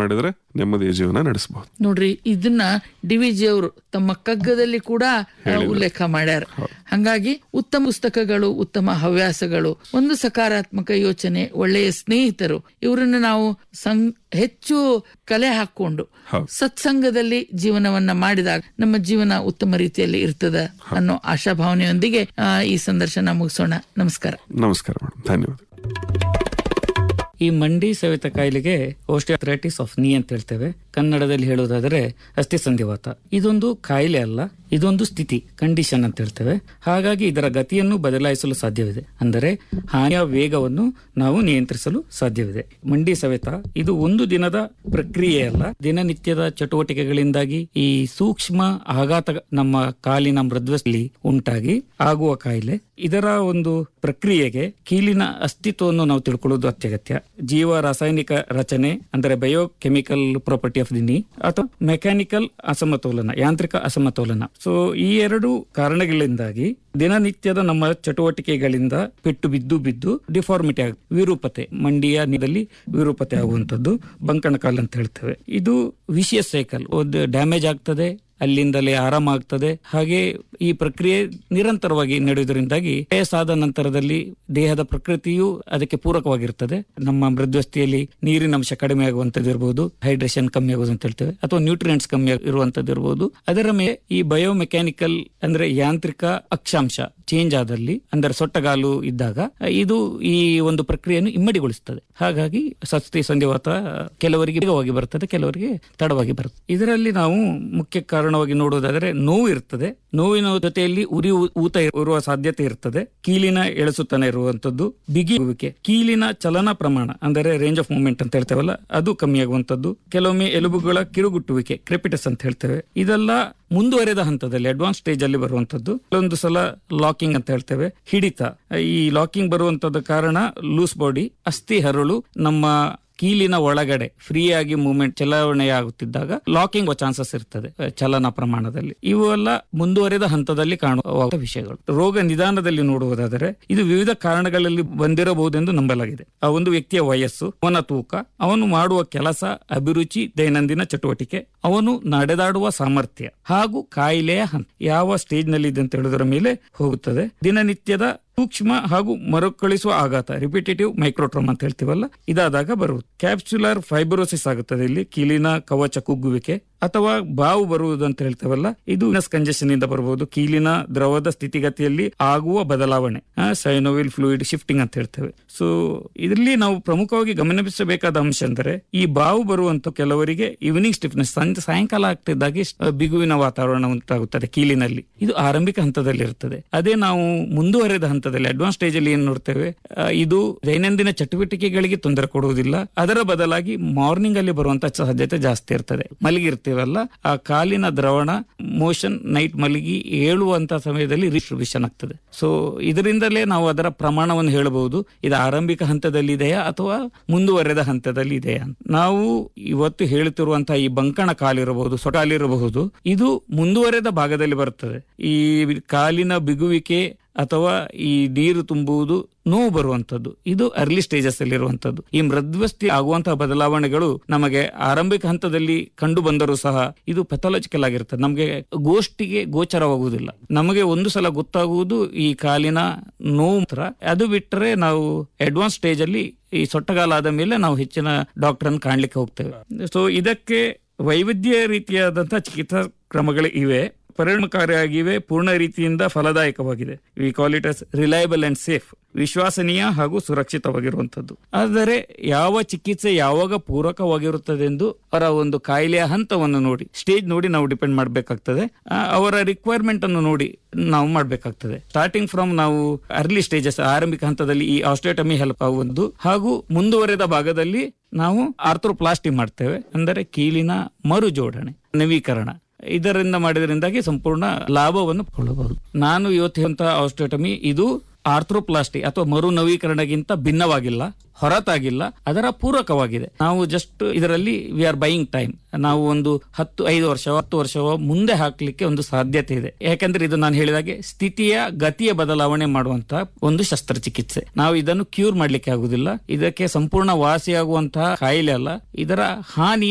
ಮಾಡಿದ್ರೆ ನೆಮ್ಮದಿಯ ಜೀವನ ನಡೆಸಬಹುದು ನೋಡ್ರಿ ಇದನ್ನ ಡಿವಿಜಿ ಅವರು ತಮ್ಮ ಕಗ್ಗದಲ್ಲಿ ಕೂಡ ಆ, ಉಲ್ಲೇಖ ಮಾಡ್ಯಾರ ಹಂಗಾಗಿ ಉತ್ತಮ ಪುಸ್ತಕಗಳು ಉತ್ತಮ ಹವ್ಯಾಸಗಳು ಒಂದು ಸಕಾರಾತ್ಮಕ ಯೋಚನೆ ಒಳ್ಳೆಯ ಸ್ನೇಹಿತರು ಇವರನ್ನ ನಾವು ಸಂ ಹೆಚ್ಚು ಕಲೆ ಹಾಕೊಂಡು ಹೌದು. ಸತ್ಸಂಗದಲ್ಲಿ ಜೀವನವನ್ನ ಮಾಡಿದಾಗ ನಮ್ಮ ಜೀವನ ಉತ್ತಮ ರೀತಿಯಲ್ಲಿ ಇರ್ತದ ಅನ್ನೋ ಆಶಾಭಾವನೆಯೊಂದಿಗೆ ಆ, ಈ ಸಂದರ್ಶನ ಮುಗಿಸೋಣ ನಮಸ್ಕಾರ ನಮಸ್ಕಾರ ಮೇಡಮ್ ಧನ್ಯವಾದ ಈ ಮಂಡಿ ಸವೆತ ಕಾಯಿಲೆಗೆ ಓಸ್ಟಿಯಾಥ್ರೈಟಿಸ್ ಆಫ್ ನೀ ಅಂತ ಹೇಳ್ತೇವೆ ಕನ್ನಡದಲ್ಲಿ ಹೇಳುವುದಾದರೆ ಅಸ್ಥಿ ಸಂಧಿವಾತ ಇದೊಂದು ಕಾಯಿಲೆ ಅಲ್ಲ ಇದೊಂದು ಸ್ಥಿತಿ ಕಂಡೀಷನ್ ಅಂತ ಹೇಳ್ತೇವೆ ಹಾಗಾಗಿ ಇದರ ಗತಿಯನ್ನು ಬದಲಾಯಿಸಲು ಸಾಧ್ಯವಿದೆ ಅಂದರೆ ಹಾನಿಯ ವೇಗವನ್ನು ನಾವು ನಿಯಂತ್ರಿಸಲು ಸಾಧ್ಯವಿದೆ ಮಂಡಿ ಸವೆತ ಇದು ಒಂದು ದಿನದ ಪ್ರಕ್ರಿಯೆ ಅಲ್ಲ ದಿನನಿತ್ಯದ ಚಟುವಟಿಕೆಗಳಿಂದಾಗಿ ಈ ಸೂಕ್ಷ್ಮ ಆಘಾತ ನಮ್ಮ ಕಾಲಿನ ಮೃದ್ವಸ್ಥಲಿ ಉಂಟಾಗಿ ಆಗುವ ಕಾಯಿಲೆ ಇದರ ಒಂದು ಪ್ರಕ್ರಿಯೆಗೆ ಕೀಲಿನ ಅಸ್ತಿತ್ವವನ್ನು ನಾವು ತಿಳ್ಕೊಳ್ಳೋದು ಅತ್ಯಗತ್ಯ ಜೀವ ರಾಸಾಯನಿಕ ರಚನೆ ಅಂದರೆ ಬಯೋಕೆಮಿಕಲ್ ಪ್ರಾಪರ್ಟಿ ಆಫ್ ದಿ ನೀ ಅಥವಾ ಮೆಕ್ಯಾನಿಕಲ್ ಅಸಮತೋಲನ ಯಾಂತ್ರಿಕ ಅಸಮತೋಲನ ಸೊ ಈ ಎರಡು ಕಾರಣಗಳಿಂದಾಗಿ ದಿನನಿತ್ಯದ ನಮ್ಮ ಚಟುವಟಿಕೆಗಳಿಂದ ಪೆಟ್ಟು ಬಿದ್ದು ಬಿದ್ದು ಡಿಫಾರ್ಮಿಟಿ ಆಗ ವಿರೂಪತೆ ಮಂಡಿಯ ನೀರಲ್ಲಿ ವಿರೂಪತೆ ಆಗುವಂತದ್ದು ಬಂಕಣಕಾಲ್ ಅಂತ ಹೇಳ್ತೇವೆ ಇದು ವಿಷಿಯಸ್ ಸೈಕಲ್ ಒಂದು ಡ್ಯಾಮೇಜ್ ಆಗ್ತದೆ ಅಲ್ಲಿಂದಲೇ ಆರಾಮ ಆಗ್ತದೆ ಹಾಗೆ ಈ ಪ್ರಕ್ರಿಯೆ ನಿರಂತರವಾಗಿ ನಡೆಯುವುದರಿಂದಾಗಿ ವಯಸ್ಸಾದ ನಂತರದಲ್ಲಿ ದೇಹದ ಪ್ರಕೃತಿಯು ಅದಕ್ಕೆ ಪೂರಕವಾಗಿರ್ತದೆ ನಮ್ಮ ಮೃದ್ವಸ್ಥಿಯಲ್ಲಿ ನೀರಿನ ಅಂಶ ಕಡಿಮೆ ಆಗುವಂತದ್ದು ಇರಬಹುದು ಹೈಡ್ರೇಷನ್ ಕಮ್ಮಿ ಆಗುವುದು ಅಂತ ಹೇಳ್ತೇವೆ ಅಥವಾ ನ್ಯೂಟ್ರಿಯೆಂಟ್ಸ್ ಕಮ್ಮಿ ಇರುವಂತದ್ದು ಇರಬಹುದು ಅದರ ಮೇಲೆ ಈ ಬಯೋಮೆಕ್ಯಾನಿಕಲ್ ಅಂದ್ರೆ ಯಾಂತ್ರಿಕ ಅಕ್ಷಾಂಶ ಚೇಂಜ್ ಆದಲ್ಲಿ ಅಂದರೆ ಸೊಟ್ಟಗಾಲು ಇದ್ದಾಗ ಇದು ಈ ಒಂದು ಪ್ರಕ್ರಿಯೆಯನ್ನು ಇಮ್ಮಡಿಗೊಳಿಸುತ್ತದೆ ಹಾಗಾಗಿ ಸಸ್ತಿ ಸಂಧಿವಾತ ಕೆಲವರಿಗೆ ವೇಗವಾಗಿ ಬರ್ತದೆ ಕೆಲವರಿಗೆ ತಡವಾಗಿ ಬರುತ್ತೆ ಇದರಲ್ಲಿ ನಾವು ಮುಖ್ಯ ಕಾರಣವಾಗಿ ನೋಡುವುದಾದರೆ ನೋವು ಇರ್ತದೆ ನೋವಿನ ಜೊತೆಯಲ್ಲಿ ಉರಿ ಊತ ಇರುವ ಸಾಧ್ಯತೆ ಇರ್ತದೆ ಕೀಲಿನ ಎಳಸುತನ ಇರುವಂತದ್ದು ಬಿಗಿಯುವಿಕೆ ಕೀಲಿನ ಚಲನ ಪ್ರಮಾಣ ಅಂದರೆ ರೇಂಜ್ ಆಫ್ ಮೂವ್ಮೆಂಟ್ ಅಂತ ಹೇಳ್ತೇವಲ್ಲ ಅದು ಕಮ್ಮಿ ಆಗುವಂತದ್ದು ಕೆಲವೊಮ್ಮೆ ಎಲುಬುಗಳ ಕಿರುಗುಟ್ಟುವಿಕೆ ಕ್ರೆಪಿಟಸ್ ಅಂತ ಹೇಳ್ತೇವೆ ಇದೆಲ್ಲ ಮುಂದುವರೆದ ಹಂತದಲ್ಲಿ ಅಡ್ವಾನ್ಸ್ ಸ್ಟೇಜ್ ಅಲ್ಲಿ ಬರುವಂತದ್ದು ಕೆಲವೊಂದು ಸಲ ಲಾಕಿಂಗ್ ಅಂತ ಹೇಳ್ತೇವೆ ಹಿಡಿತ ಈ ಲಾಕಿಂಗ್ ಬರುವಂತದ ಕಾರಣ ಲೂಸ್ ಬಾಡಿ ಅಸ್ಥಿ ಹರಳು ನಮ್ಮ ಕೀಲಿನ ಒಳಗಡೆ ಫ್ರೀ ಆಗಿ ಮೂವ್ಮೆಂಟ್ ಚಲಾವಣೆ ಆಗುತ್ತಿದ್ದಾಗ ಲಾಕಿಂಗ್ ಚಾನ್ಸಸ್ ಇರ್ತದೆ ಅಹ್, ಚಲನ ಪ್ರಮಾಣದಲ್ಲಿ ಇವೆಲ್ಲ ಮುಂದುವರೆದ ಹಂತದಲ್ಲಿ ಕಾಣುವ ವಿಷಯಗಳು ರೋಗ ನಿಧಾನದಲ್ಲಿ ನೋಡುವುದಾದರೆ ಇದು ವಿವಿಧ ಕಾರಣಗಳಲ್ಲಿ ಬಂದಿರಬಹುದೆಂದು ನಂಬಲಾಗಿದೆ ಆ ಒಂದು ವ್ಯಕ್ತಿಯ ವಯಸ್ಸು ಅವನ ತೂಕ ಅವನು ಮಾಡುವ ಕೆಲಸ ಅಭಿರುಚಿ ದೈನಂದಿನ ಚಟುವಟಿಕೆ ಅವನು ನಡೆದಾಡುವ ಸಾಮರ್ಥ್ಯ ಹಾಗೂ ಕಾಯಿಲೆಯ ಹಂತ ಯಾವ ಸ್ಟೇಜ್ ನಲ್ಲಿ ಇದೆ ಅಂತ ಹೇಳುವುದರ ಮೇಲೆ ಹೋಗುತ್ತದೆ ದಿನನಿತ್ಯದ ಸೂಕ್ಷ್ಮ ಹಾಗೂ ಮರುಕಳಿಸುವ ಆಘಾತ ರಿಪಿಟೇಟಿವ್ ಮೈಕ್ರೋಟ್ರೋಮ್ ಅಂತ ಹೇಳ್ತೀವಲ್ಲ ಇದಾದಾಗ ಬರುವುದು ಕ್ಯಾಪ್ಸುಲರ್ ಫೈಬ್ರೋಸಿಸ್ ಆಗುತ್ತದೆ ಇಲ್ಲಿ ಕೀಲಿನ ಕವಚ ಕುಗ್ಗುವಿಕೆ ಅಥವಾ ಬಾವು ಬರುವುದು ಅಂತ ಹೇಳ್ತೇವಲ್ಲ ಇದು ಕಂಜೆಷನ್ ಇಂದ ಬರಬಹುದು ಕೀಲಿನ ದ್ರವದ ಸ್ಥಿತಿಗತಿಯಲ್ಲಿ ಆಗುವ ಬದಲಾವಣೆ ಸೈನೋವಿಲ್ ಫ್ಲೂಯಿಡ್ ಶಿಫ್ಟಿಂಗ್ ಅಂತ ಹೇಳ್ತೇವೆ ಸೊ ಇದರಲ್ಲಿ ನಾವು ಪ್ರಮುಖವಾಗಿ ಗಮನಿಸಬೇಕಾದ ಅಂಶ ಅಂದರೆ ಈ ಬಾವು ಬರುವಂತ ಕೆಲವರಿಗೆ ಈವ್ನಿಂಗ್ ಸ್ಟಿಫ್ನೆಸ್ ಸಂಜೆ ಸಾಯಂಕಾಲ ಆಗ್ತಿದ್ದಾಗೆ ಅಹ್, ಬಿಗುವಿನ ವಾತಾವರಣ ಉಂಟಾಗುತ್ತದೆ ಕೀಲಿನಲ್ಲಿ ಇದು ಆರಂಭಿಕ ಹಂತದಲ್ಲಿ ಇರುತ್ತದೆ ಅದೇ ನಾವು ಮುಂದುವರೆದ ಹಂತದಲ್ಲಿ ಅಡ್ವಾನ್ಸ್ ಸ್ಟೇಜ್ ಅಲ್ಲಿ ಏನ್ ನೋಡ್ತೇವೆ ಅಹ್, ಇದು ದೈನಂದಿನ ಚಟುವಟಿಕೆಗಳಿಗೆ ತೊಂದರೆ ಕೊಡುವುದಿಲ್ಲ ಅದರ ಬದಲಾಗಿ ಮಾರ್ನಿಂಗ್ ಅಲ್ಲಿ ಬರುವಂತ ಸಾಧ್ಯತೆ ಜಾಸ್ತಿ ಇರ್ತದೆ ಮಲಗಿರ್ತೀವಲ್ಲ ಆ ಕಾಲಿನ ದ್ರವಣ ಮೋಷನ್ ನೈಟ್ ಮಲಗಿ ಏಳುವಂತ ಸಮಯದಲ್ಲಿ ಡಿಸ್ಟ್ರಿಬ್ಯೂಷನ್ ಆಗ್ತದೆ ಸೊ ಇದರಿಂದಲೇ ನಾವು ಅದರ ಪ್ರಮಾಣವನ್ನು ಹೇಳಬಹುದು ಇದು ಆರಂಭಿಕ ಹಂತದಲ್ಲಿ ಇದೆಯಾ ಅಥವಾ ಮುಂದುವರೆದ ಹಂತದಲ್ಲಿ ಇದೆಯಾ ಅಂತ. ನಾವು ಇವತ್ತು ಹೇಳುತ್ತಿರುವಂತಹ ಈ ಬಂಕಣ ಕಾಲಿರಬಹುದು ಸೊಟಾಲಿರಬಹುದು ಇದು ಮುಂದುವರೆದ ಭಾಗದಲ್ಲಿ ಬರುತ್ತದೆ ಈ ಕಾಲಿನ ಬಿಗುವಿಕೆ ಅಥವಾ ಈ ನೀರು ತುಂಬುವುದು ನೋವು ಬರುವಂತದ್ದು ಇದು ಅರ್ಲಿ ಸ್ಟೇಜಸ್ ಅಲ್ಲಿ ಇರುವಂತದ್ದು ಈ ಮೃದ್ವಸ್ಥಿ ಆಗುವಂತಹ ಬದಲಾವಣೆಗಳು ನಮಗೆ ಆರಂಭಿಕ ಹಂತದಲ್ಲಿ ಕಂಡು ಬಂದರೂ ಸಹ ಇದು ಪೆಥಾಲಜಿಕಲ್ ಆಗಿರ್ತದೆ ನಮಗೆ ಗೋಷ್ಠಿಗೆ ಗೋಚರವಾಗುವುದಿಲ್ಲ ನಮಗೆ ಒಂದು ಸಲ ಗೊತ್ತಾಗುವುದು ಈ ಕಾಲಿನ ನೋವು ಮಾತ್ರ ಅದು ಬಿಟ್ಟರೆ ನಾವು ಅಡ್ವಾನ್ಸ್ ಸ್ಟೇಜ್ ಅಲ್ಲಿ ಈ ಸೊಟ್ಟಗಾಲ ಆದ ಮೇಲೆ ನಾವು ಹೆಚ್ಚಿನ ಡಾಕ್ಟರ್ ಅನ್ನು ಕಾಣ್ಲಿಕ್ಕೆ ಹೋಗ್ತೇವೆ ಸೊ ಇದಕ್ಕೆ ವೈವಿಧ್ಯ ರೀತಿಯಾದಂತಹ ಚಿಕಿತ್ಸಾ ಕ್ರಮಗಳು ಇವೆ ಪರಿಣಾಮಕಾರಿಯಾಗಿವೆ ಪೂರ್ಣ ರೀತಿಯಿಂದ ಫಲದಾಯಕವಾಗಿದೆ we call it us reliable and safe ವಿಶ್ವಾಸನೀಯ ಹಾಗೂ ಸುರಕ್ಷಿತವಾಗಿರುವಂತದ್ದು ಆದರೆ ಯಾವ ಚಿಕಿತ್ಸೆ ಯಾವಾಗ ಪೂರಕವಾಗಿರುತ್ತದೆ ಎಂದು ಅವರ ಒಂದು ಕಾಯಿಲೆಯ ಹಂತವನ್ನು ನೋಡಿ ಸ್ಟೇಜ್ ನೋಡಿ ನಾವು ಡಿಪೆಂಡ್ ಮಾಡಬೇಕಾಗ್ತದೆ ಅವರ ರಿಕ್ವೈರ್ಮೆಂಟ್ ಅನ್ನು ನೋಡಿ ನಾವು ಮಾಡಬೇಕಾಗ್ತದೆ ಸ್ಟಾರ್ಟಿಂಗ್ ಫ್ರಮ್ ನಾವು ಅರ್ಲಿ ಸ್ಟೇಜಸ್ ಆರಂಭಿಕ ಹಂತದಲ್ಲಿ ಈ ಆಸ್ಟ್ರೇಟಮಿ ಹೆಲ್ಪ್ ಆಗುವುದು ಹಾಗೂ ಮುಂದುವರೆದ ಭಾಗದಲ್ಲಿ ನಾವು ಆರ್ಥ್ರೋಪ್ಲಾಸ್ಟಿ ಮಾಡ್ತೇವೆ ಅಂದರೆ ಕೀಲಿನ ಮರು ಜೋಡಣೆ ನವೀಕರಣ ಇದರಿಂದ ಮಾಡಿದ್ರಿಂದಾಗಿ ಸಂಪೂರ್ಣ ಲಾಭವನ್ನು ಕೊಳ್ಳಬಹುದು ನಾನು ಇವತ್ತು ಹೇಳುವಂತಹ ಆಸ್ಟ್ರೇಟಮಿ ಇದು ಆರ್ಥ್ರೋಪ್ಲಾಸ್ಟಿ ಅಥವಾ ಮರು ನವೀಕರಣಗಿಂತ ಭಿನ್ನವಾಗಿಲ್ಲ ಹೊರತಾಗಿಲ್ಲ ಅದರ ಪೂರಕವಾಗಿದೆ ನಾವು ಜಸ್ಟ್ ಇದರಲ್ಲಿ ವಿ ಆರ್ ಬೈಯಿಂಗ್ ಟೈಮ್ ನಾವು ಒಂದು ಹತ್ತು ಐದು ವರ್ಷ ಹತ್ತು ವರ್ಷ ಮುಂದೆ ಹಾಕ್ಲಿಕ್ಕೆ ಒಂದು ಸಾಧ್ಯತೆ ಇದೆ ಯಾಕಂದ್ರೆ ಇದು ನಾನು ಹೇಳಿದಾಗೆ ಸ್ಥಿತಿಯ ಗತಿಯ ಬದಲಾವಣೆ ಮಾಡುವಂತಹ ಒಂದು ಶಸ್ತ್ರಚಿಕಿತ್ಸೆ ನಾವು ಇದನ್ನು ಕ್ಯೂರ್ ಮಾಡ್ಲಿಕ್ಕೆ ಆಗುದಿಲ್ಲ ಇದಕ್ಕೆ ಸಂಪೂರ್ಣ ವಾಸಿಯಾಗುವಂತಹ ಕಾಯಿಲೆ ಅಲ್ಲ ಇದರ ಹಾನಿ